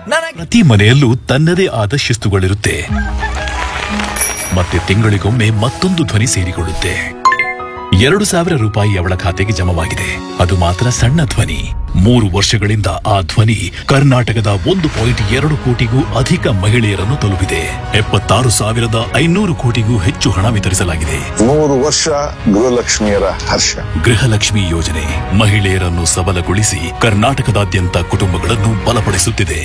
ನನಗೆ ಪ್ರತಿ ಮನೆಯಲ್ಲೂ ತನ್ನದೇ ಆದ ಶಿಸ್ತುಗಳಿರುತ್ತೆ ಮತ್ತೆ ತಿಂಗಳಿಗೊಮ್ಮೆ ಮತ್ತೊಂದು ಧ್ವನಿ ಸೇರಿಕೊಳ್ಳುತ್ತೆ ಎರಡು ಸಾವಿರ ರೂಪಾಯಿ ಅವಳ ಖಾತೆಗೆ ಜಮವಾಗಿದೆ ಅದು ಮಾತ್ರ ಸಣ್ಣ ಧ್ವನಿ ಮೂರು ವರ್ಷಗಳಿಂದ ಆ ಧ್ವನಿ ಕರ್ನಾಟಕದ ಒಂದು ಪಾಯಿಂಟ್ ಎರಡು ಕೋಟಿಗೂ ಅಧಿಕ ಮಹಿಳೆಯರನ್ನು ತಲುಪಿದೆ ಎಪ್ಪತ್ತಾರು ಸಾವಿರದ ಐನೂರು ಕೋಟಿಗೂ ಹೆಚ್ಚು ಹಣ ವಿತರಿಸಲಾಗಿದೆ ನೂರು ವರ್ಷ ಗೃಹಲಕ್ಷ್ಮಿಯರ ಹರ್ಷ ಗೃಹಲಕ್ಷ್ಮಿ ಯೋಜನೆ ಮಹಿಳೆಯರನ್ನು ಸಬಲಗೊಳಿಸಿ ಕರ್ನಾಟಕದಾದ್ಯಂತ ಕುಟುಂಬಗಳನ್ನು ಬಲಪಡಿಸುತ್ತಿದೆ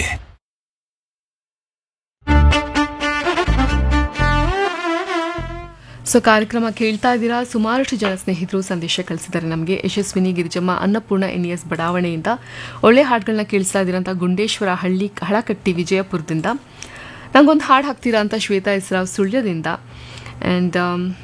ಸೊ ಕಾರ್ಯಕ್ರಮ ಕೇಳ್ತಾ ಇದ್ದೀರಾ ಸುಮಾರಷ್ಟು ಜನ ಸ್ನೇಹಿತರು ಸಂದೇಶ ಕಳಿಸಿದ್ದಾರೆ ನಮಗೆ ಯಶಸ್ವಿನಿ ಗಿರಿಜಮ್ಮ ಅನ್ನಪೂರ್ಣ ಎನ್ ಎಸ್ ಬಡಾವಣೆಯಿಂದ ಒಳ್ಳೆ ಹಾಡುಗಳನ್ನ ಕೇಳಿಸ್ತಾ ಇದ್ದೀರಾ ಅಂತ ಗುಂಡೇಶ್ವರ ಹಳ್ಳಿ ಹಳಕಟ್ಟಿ ವಿಜಯಪುರದಿಂದ ನಂಗೊಂದು ಹಾಡು ಹಾಕ್ತೀರಾ ಅಂತ ಶ್ವೇತಾ ಇಸ್ರಾವ್ ಸುಳ್ಯದಿಂದ ಆ್ಯಂಡ್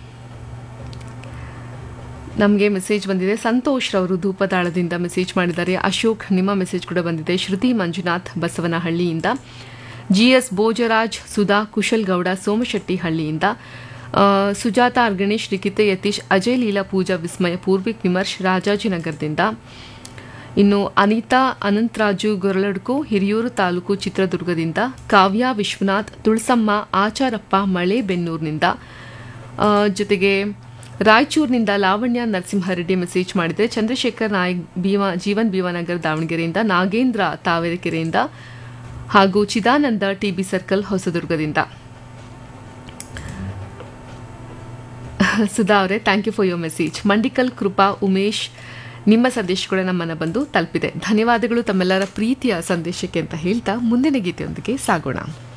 ನಮಗೆ ಮೆಸೇಜ್ ಬಂದಿದೆ ಸಂತೋಷ್ ರವರು ಧೂಪದಾಳದಿಂದ ಮೆಸೇಜ್ ಮಾಡಿದ್ದಾರೆ ಅಶೋಕ್ ನಿಮ್ಮ ಮೆಸೇಜ್ ಕೂಡ ಬಂದಿದೆ ಶ್ರುತಿ ಮಂಜುನಾಥ್ ಬಸವನಹಳ್ಳಿಯಿಂದ ಜಿ ಎಸ್ ಭೋಜರಾಜ್ ಸುಧಾ ಕುಶಲ್ ಗೌಡ ಸೋಮಶೆಟ್ಟಿ ಹಳ್ಳಿಯಿಂದ ಆ, ಸುಜಾತ ಆರ್ ಗಣೇಶ್ ಲಿಖಿತ ಯತೀಶ್ ಅಜಯ್ ಲೀಲಾ ಪೂಜಾ ವಿಸ್ಮಯ ಪೂರ್ವಿಕ್ ವಿಮರ್ಶ್ ರಾಜಾಜಿನಗರದಿಂದ ಇನ್ನು ಅನಿತಾ ಅನಂತರಾಜು ಗೊರಲಡ್ಕು ಹಿರಿಯೂರು ತಾಲೂಕು ಚಿತ್ರದುರ್ಗದಿಂದ ಕಾವ್ಯ ವಿಶ್ವನಾಥ್ ತುಳಸಮ್ಮ ಆಚಾರಪ್ಪ ಮಳೆಬೆನ್ನೂರಿನಿಂದ ಆ, ಜೊತೆಗೆ ರಾಯಚೂರಿನಿಂದ ಲಾವಣ್ಯ ನರಸಿಂಹರೆಡ್ಡಿ ಮೆಸೇಜ್ ಮಾಡಿದರೆ ಚಂದ್ರಶೇಖರ್ ನಾಯಕ್ ಭೀಮಾ ಜೀವನ್ ಭೀಮಾನಗರ್ ದಾವಣಗೆರೆಯಿಂದ ನಾಗೇಂದ್ರ ತಾವರೆಕೆರೆಯಿಂದ ಹಾಗೂ ಚಿದಾನಂದ ಟಿಬಿ ಸರ್ಕಲ್ ಹೊಸದುರ್ಗದಿಂದ ಸುಧಾ ಅವರೇ thank you for your message Mandikal Krupa Umesh ನಿಮ್ಮ ಸಂದೇಶ ಕೂಡ ನಮ್ಮನ್ನ ಬಂದು ತಲುಪಿದೆ ಧನ್ಯವಾದಗಳು ತಮ್ಮೆಲ್ಲರ ಪ್ರೀತಿಯ ಸಂದೇಶಕ್ಕೆ ಅಂತ ಹೇಳ್ತಾ ಮುಂದಿನ ಗೀತೆಯೊಂದಿಗೆ ಸಾಗೋಣ